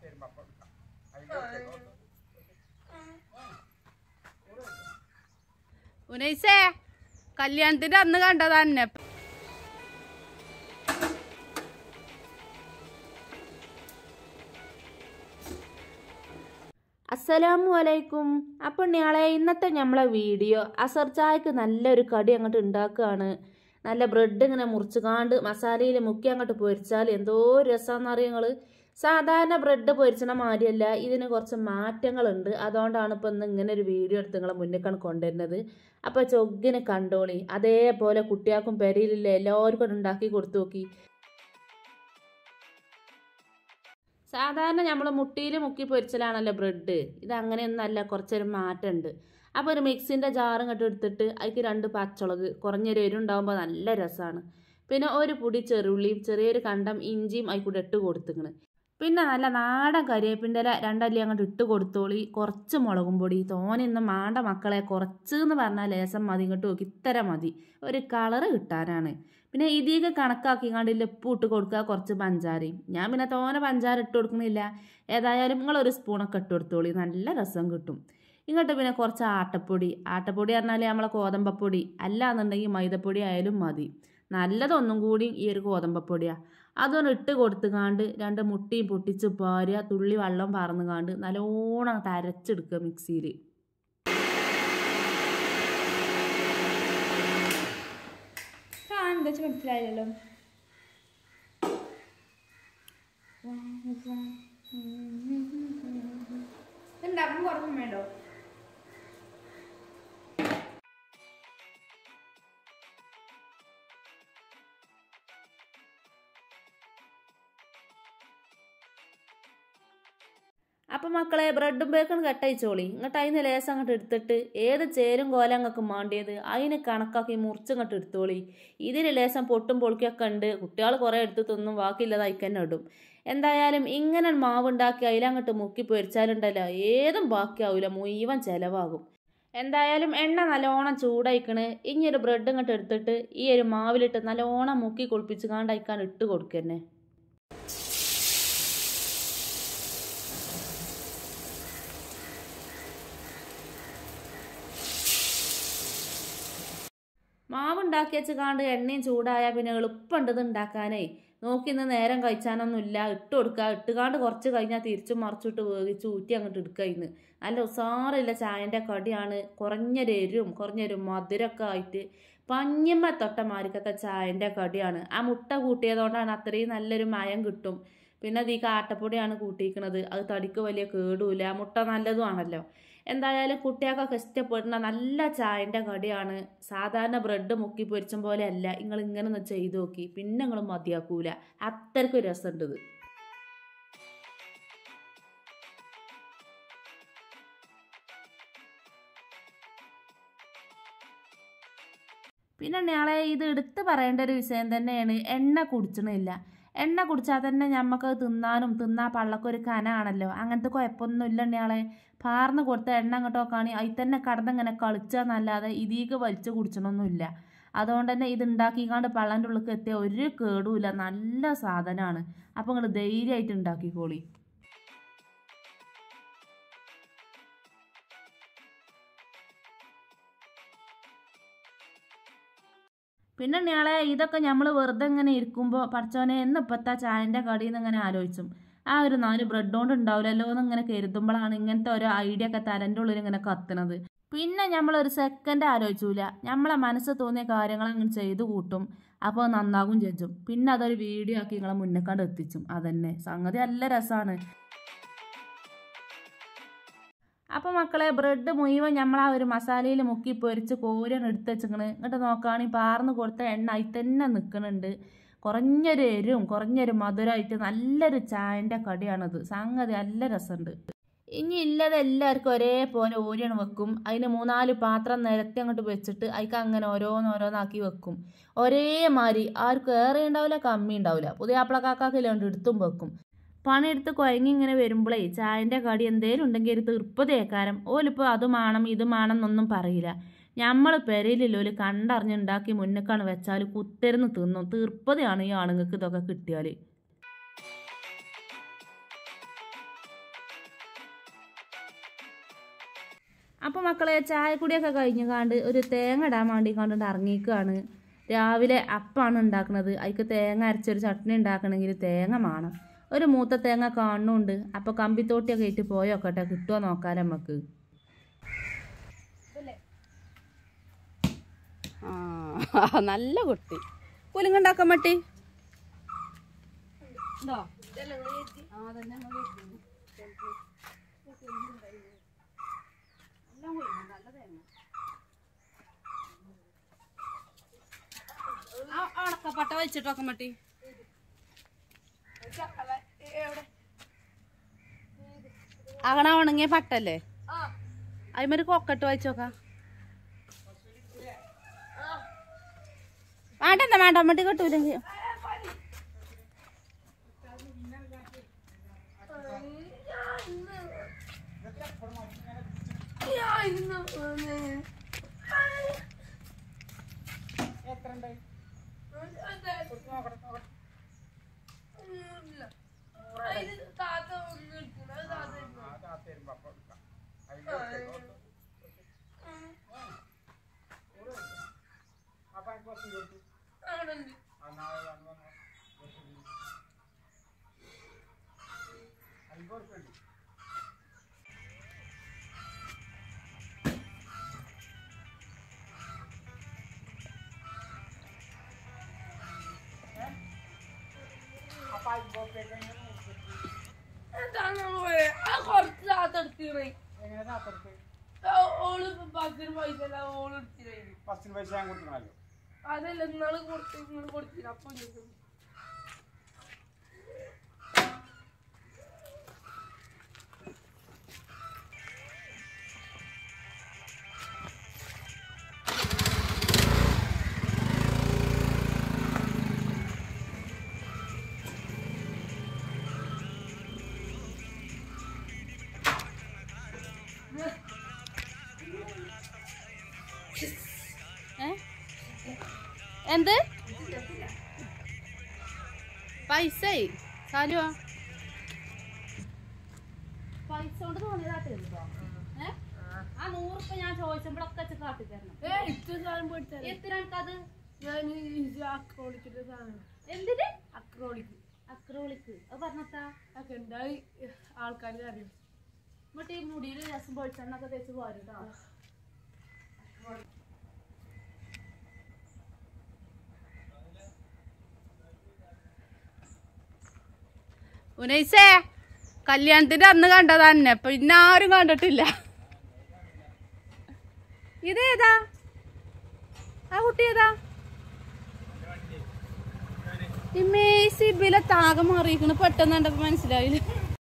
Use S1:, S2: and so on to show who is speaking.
S1: തരുമ്പോ അപ്പൊ എടുക്കാം. അതിന്റെ ഉച്ചയ്ക്ക്
S2: ഉനൈസേ കല്യാണത്തിന്റെ അന്ന് കണ്ടതാ എന്നെ
S3: അസ്സലാമു അലൈക്കും അപ്പോൾ ഞാളെ ഇന്നത്തെ നമ്മളെ വീഡിയോ അസർ ചായക്ക് നല്ലൊരു കടി അങ്ങോട്ട് ഉണ്ടാക്കുകയാണ് നല്ല ബ്രെഡ് ഇങ്ങനെ മുറിച്ചുകാണ്ട് മസാലയിൽ മുക്കി അങ്ങോട്ട് പൊരിച്ചാൽ എന്തോ രസമാണെന്ന് അറിയങ്ങൾ സാധാരണ ബ്രെഡ് പൊരിച്ചണ മാതിരിയല്ല ഇതിന് കുറച്ച് മാറ്റങ്ങളുണ്ട് അതുകൊണ്ടാണ് ഇപ്പോൾ ഇന്ന് ഇങ്ങനെ ഒരു വീഡിയോ എടുത്ത് നിങ്ങളെ മുന്നിലേക്കാണ് കൊണ്ടുവരുന്നത് അപ്പോൾ ചൊഗ്ഗിന് കണ്ടോളി അതേപോലെ കുട്ടികൾക്കും പെരയിലില്ല എല്ലാവർക്കും അത് ഉണ്ടാക്കി കൊടുത്തു നോക്കി സാധാരണ നമ്മൾ മുട്ടിയിൽ മുക്കി പൊരിച്ചലാണല്ലോ ബ്രെഡ് ഇത് അങ്ങനെയൊന്നല്ല കുറച്ചൊരു മാറ്റമുണ്ട് അപ്പോൾ ഒരു മിക്സിൻ്റെ ജാറും ഇങ്ങോട്ട് എടുത്തിട്ട് അതിക്ക് രണ്ട് പച്ചമുളക് കുറഞ്ഞൊരു എരുണ്ടാകുമ്പോൾ നല്ല രസമാണ് പിന്നെ ഒരു പൊടി ചെറുള്ളിയും ചെറിയൊരു കണ്ടം ഇഞ്ചിയും അതിക്കൂടെ ഇട്ട് കൊടുത്തിക്കണ് പിന്നെ നല്ല നാടൻ കരിവേപ്പിൻ്റെ ഇല രണ്ടല്ലി അങ്ങോട്ട് ഇട്ട് കൊടുത്തോളി കുറച്ച് മുളകും പൊടി തോനെയൊന്നും മാണ്ട മക്കളെ കുറച്ച് എന്ന് പറഞ്ഞാൽ ലേസം മതി ഇങ്ങോട്ട് നോക്കി ഇത്തര മതി ഒരു കളറ് കിട്ടാനാണ് പിന്നെ ഇതിയൊക്കെ കണക്കാക്കി കണ്ടില്ല ഉപ്പ് ഇട്ട് കൊടുക്കുക കുറച്ച് പഞ്ചാരയും ഞാൻ പിന്നെ തോനെ പഞ്ചാര ഇട്ട് കൊടുക്കണില്ല ഏതായാലും നിങ്ങളൊരു സ്പൂണൊക്കെ ഇട്ട് കൊടുത്തോളി നല്ല രസം കിട്ടും ഇങ്ങോട്ട് പിന്നെ കുറച്ച് ആട്ടപ്പൊടി ആട്ടപ്പൊടി പറഞ്ഞാൽ നമ്മളെ ഗോതമ്പപ്പൊടി അല്ല എന്നുണ്ടെങ്കിൽ മൈദപ്പൊടി ആയാലും മതി നല്ലതൊന്നും കൂടി ഈ ഒരു ഗോതമ്പപ്പൊടിയാണ് അതൊന്ന് ഇട്ട് കൊടുത്തുകാണ്ട് രണ്ട് മുട്ടിയും പൊട്ടിച്ച് പാരുക തുള്ളി വെള്ളം പറന്നുകാണ്ട് നല്ലോണം തരച്ചെടുക്കുക മിക്സിയിൽ
S2: എന്താ വെച്ചാൽ മനസ്സിലായില്ലല്ലോ ഉണ്ടാക്കും കുറച്ചും വേണ്ടോ
S3: അപ്പം മക്കളെ ബ്രെഡും ബേക്കൺ കട്ടയിച്ചോളി ഇങ്ങോട്ട് അതിന് ലേസം അങ്ങോട്ട് എടുത്തിട്ട് ഏത് ചേരും കോലം അങ്ങക്ക് മാണ്ടിയത് അതിന് കണക്കാക്കി മുറിച്ചങ്ങോട്ട് എടുത്തോളി ഇതിന് ലേസം പൊട്ടും പൊളിക്കൊക്കെ ഉണ്ട് കുട്ടികൾ കുറേ എടുത്ത് തിന്നും ബാക്കിയില്ലത് അയക്കന്നെ ഇടും എന്തായാലും ഇങ്ങനെ മാവുണ്ടാക്കി അതിലങ്ങോട്ട് മുക്കി പൊരിച്ചാലുണ്ടല്ലോ ഏതും ബാക്കിയാവില്ല മുഴുവൻ ചിലവാകും എന്തായാലും എണ്ണ നല്ലോണം ചൂടായിക്കണ് ഇനി ഒരു ബ്രെഡ് ഇങ്ങോട്ട് എടുത്തിട്ട് ഈ ഒരു മാവിലിട്ട് നല്ലോണം മുക്കി കുളിപ്പിച്ച് കാണ്ടയക്കാൻ ഇട്ട് കൊടുക്കന്നെ മാവുണ്ടാക്കി വെച്ച് കാണ്ട് എണ്ണയും ചൂടായാൽ പിന്നെ എളുപ്പമുണ്ടത് ഉണ്ടാക്കാനേ നോക്കി ഇന്ന് നേരം കഴിച്ചാനൊന്നുമില്ല ഇട്ട് കൊടുക്കുക ഇട്ടുകാണ്ട് കുറച്ച് കഴിഞ്ഞാൽ തിരിച്ചും മറിച്ചിട്ട് വേവിച്ച് ഊറ്റി അങ്ങോട്ട് എടുക്കുക ഇന്ന് നല്ല ഉസാറില്ല ചായൻ്റെ കടിയാണ് കുറഞ്ഞൊരു എരിവും കുറഞ്ഞൊരു മധുരമൊക്കെ ആയിട്ട് പഞ്ഞമ്മ തൊട്ട മാരിക്കത്തെ ചായൻ്റെ കടിയാണ് ആ മുട്ട കൂട്ടിയതുകൊണ്ടാണ് അത്രയും നല്ലൊരു മയം കിട്ടും പിന്നെ അത് ഈ കാട്ടപ്പൊടിയാണ് കൂട്ടിയിരിക്കുന്നത് അത് തടിക്ക് വലിയ കേടുമില്ല മുട്ട നല്ലതുമാണല്ലോ എന്തായാലും കുട്ടികൾക്കൊക്കെ ഇഷ്ടപ്പെടുന്ന നല്ല ചായൻ്റെ കടിയാണ് സാധാരണ ബ്രെഡ് മുക്കി പൊരിച്ചും പോലെ അല്ല നിങ്ങൾ ഇങ്ങനെ ഒന്ന് ചെയ്ത് നോക്കി പിന്നെ നിങ്ങൾ മതിയാക്കൂല അത്രയ്ക്കും രസമുണ്ട് ഇത് പിന്നെ ഞാളെ ഇത് എടുത്ത് പറയേണ്ട ഒരു വിഷയം തന്നെയാണ് എണ്ണ കുടിച്ചണില്ല എണ്ണ കുടിച്ചാൽ തന്നെ ഞമ്മക്ക് തിന്നാനും തിന്നാ പള്ളക്കൊരു കനാണല്ലോ അങ്ങനത്തെ കുഴപ്പമൊന്നുമില്ല ഞാളെ പാർന്ന് കൊടുത്ത എണ്ണ അങ്ങോട്ട് നോക്കുകയാണെങ്കിൽ അതിൽ തന്നെ കടന്നിങ്ങനെ കളിച്ചാന്നല്ലാതെ ഇതിക്ക് വലിച്ചു കുടിച്ചണമൊന്നുമില്ല അതുകൊണ്ട് തന്നെ ഇത് ഉണ്ടാക്കിക്കാണ്ട് പള്ളൻ്റെ ഉള്ളിൽ എത്തിയ ഒരു കേടുമില്ല നല്ല സാധനമാണ് അപ്പോൾ നിങ്ങൾ ധൈര്യമായിട്ട് ഉണ്ടാക്കിക്കോളി പിന്നെ ഞാളെ ഇതൊക്കെ നമ്മൾ വെറുതെ ഇങ്ങനെ ഇരിക്കുമ്പോൾ പഠിച്ചോനെ എന്ന് ഇപ്പത്തെ ചായൻ്റെ കടിയെന്ന് ഇങ്ങനെ ആലോചിച്ചും ആ ഒരു നാല് ബ്രെഡ് കൊണ്ട് ഉണ്ടാവില്ലല്ലോ എന്ന് ഇങ്ങനെ കരുതുമ്പോഴാണ് ഇങ്ങനത്തെ ഓരോ ഐഡിയ ഒക്കെ തലൻ്റെ ഉള്ളിൽ ഇങ്ങനെ കത്തുന്നത് പിന്നെ നമ്മളൊരു സെക്കൻഡ് ആലോചിച്ചൂല നമ്മളെ മനസ്സ് തോന്നിയ കാര്യങ്ങൾ അങ്ങനെ ചെയ്തു കൂട്ടും അപ്പോൾ നന്നാകും ചെജ്ജും പിന്നെ അതൊരു വീഡിയോ ആക്കി നിങ്ങളെ മുന്നേക്കാണ്ട് എത്തിച്ചും അതന്നെ സംഗതി നല്ല രസമാണ് അപ്പോൾ മക്കളെ ബ്രെഡ് മുഴുവൻ നമ്മൾ ആ ഒരു മസാലയിൽ മുക്കി പൊരിച്ച് കോരിയാണ് എടുത്ത് വെച്ചിക്കണ് എന്നിട്ട് നോക്കുകയാണെങ്കിൽ പാർന്ന് കൊടുത്ത എണ്ണ അതിൽ തന്നെ നിൽക്കുന്നുണ്ട് കുറഞ്ഞൊരു എരിവും കുറഞ്ഞൊരു മധുരമായിട്ട് നല്ലൊരു ചായൻ്റെ കടിയാണത് സംഗതി നല്ല രസമുണ്ട് ഇനി ഇല്ലത് എല്ലാവർക്കും ഒരേപോലെ ഓരിയാണ് വെക്കും അതിന് മൂന്നാല് പാത്രം നിരത്തി അങ്ങോട്ട് വെച്ചിട്ട് അതിക്ക് അങ്ങനെ ഓരോന്നോരോന്നാക്കി വെക്കും ഒരേമാതിരി ആർക്കും ഏറെ ഉണ്ടാവില്ല കമ്മി ഉണ്ടാവില്ല പുതിയ ആപ്പിളക്കാക്കാക്കില്ലാണ്ട് എടുത്തും വെക്കും പണിയെടുത്ത് കുഴങ്ങി ഇങ്ങനെ വരുമ്പോഴേ ചായൻ്റെ കടി എന്തേലും ഉണ്ടെങ്കിൽ ഒരു തീർപ്പ് തേക്കാരം ഓലിപ്പോൾ അത് മാണം ഇത് മാണം എന്നൊന്നും പറയില്ല നമ്മൾ പെരയിലില്ല ഒരു കണ്ടറിഞ്ഞുണ്ടാക്കി മുന്നേക്കാണ് വെച്ചാൽ കുത്തരുന്ന് തിന്നും തീർപ്പതയാണ് ഈ ആണുങ്ങൾക്ക് ഇതൊക്കെ കിട്ടിയാൽ അപ്പോൾ മക്കളെ ചായക്കുടിയൊക്കെ കഴിഞ്ഞ് കാണ്ട് ഒരു തേങ്ങ ഇടാൻ വേണ്ടി കണ്ടുകൊണ്ട് ഇറങ്ങിക്കുകയാണ് രാവിലെ അപ്പാണ് ഉണ്ടാക്കുന്നത് അതിക്ക് തേങ്ങ അരച്ചൊരു ചട്നി ഉണ്ടാക്കണമെങ്കിൽ തേങ്ങ വേണം ഒരു മൂത്ത തേങ്ങ കാണുന്നുണ്ട് അപ്പോൾ കമ്പിത്തോട്ടിയൊക്കെ ഇട്ട് പോയോക്കട്ടെ കിട്ടുമോ നോക്കാൻ നമുക്ക് ആ നല്ല കുട്ടി പുലിങ്ങുണ്ടാക്കാൻ മട്ടി ഉണ്ടോ ആ തന്നെ ഉണക്കപ്പട്ട വലിച്ചിട്ടൊക്കെ മട്ടി അങ്ങനെ ഉണങ്ങിയ പട്ടല്ലേ അതിമൊരു കൊക്കട്ട് വെച്ചോക്കാം വേണ്ട വേണ്ട അമ്മട്ടി കിട്ടൂലെങ്കിൽ
S4: കുറച്ച് താത്തെടുത്തിറങ്ങി ഓള് പത്തിന് പൈസ ഇല്ല, ഓള് എടുത്തിറങ്ങി
S1: ഫസ്റ്റിന് പൈസ ഞാൻ കൊടുക്കണല്ലോ
S4: അതല്ല ഇന്നാള് കൊടുത്ത് ഇങ്ങള് കൊടുത്തില്ല അപ്പൊ ചോദിച്ചു
S3: എന്ത് പൈസ സാലുവാ പൈസ കൊണ്ട് തോന്നിയതാട്ടോ ഏ ആ നൂറുപ്പ ഞാൻ ചോദിച്ചപ്പോഴൊക്കെ വെച്ച് കാട്ടി തരണം
S4: ഏ ഇത്ര സാധനം പോയിട്ട്
S3: എത്രയാൾക്കത്
S4: ഞാൻ അക്രോളിക്കിന്റെ സാധനം
S3: എന്തിന്
S4: അക്രോളിക്ക്
S3: അക്രോളിക്ക് അത് പറഞ്ഞത്താ
S4: ഒക്കെ ഉണ്ടായി ആൾക്കാർക്ക് അറിയും
S3: എന്നിട്ട് ഈ മുടിയിൽ രസം പൊളിച്ചെണ്ണൊക്കെ തേച്ച് പോരും കേട്ടോ ഉനൈസേ കല്യാണത്തിന്റെ അന്ന് കണ്ടതാ എന്നെ പിന്നെ ആരും കണ്ടിട്ടില്ല ഇതേതാ ആ കുട്ടി ഏതാ ഇമ്മേ സിബിലെ താകം മാറിയിരിക്കണ് പെട്ടെന്ന് കണ്ടപ്പോ മനസ്സിലായില്ല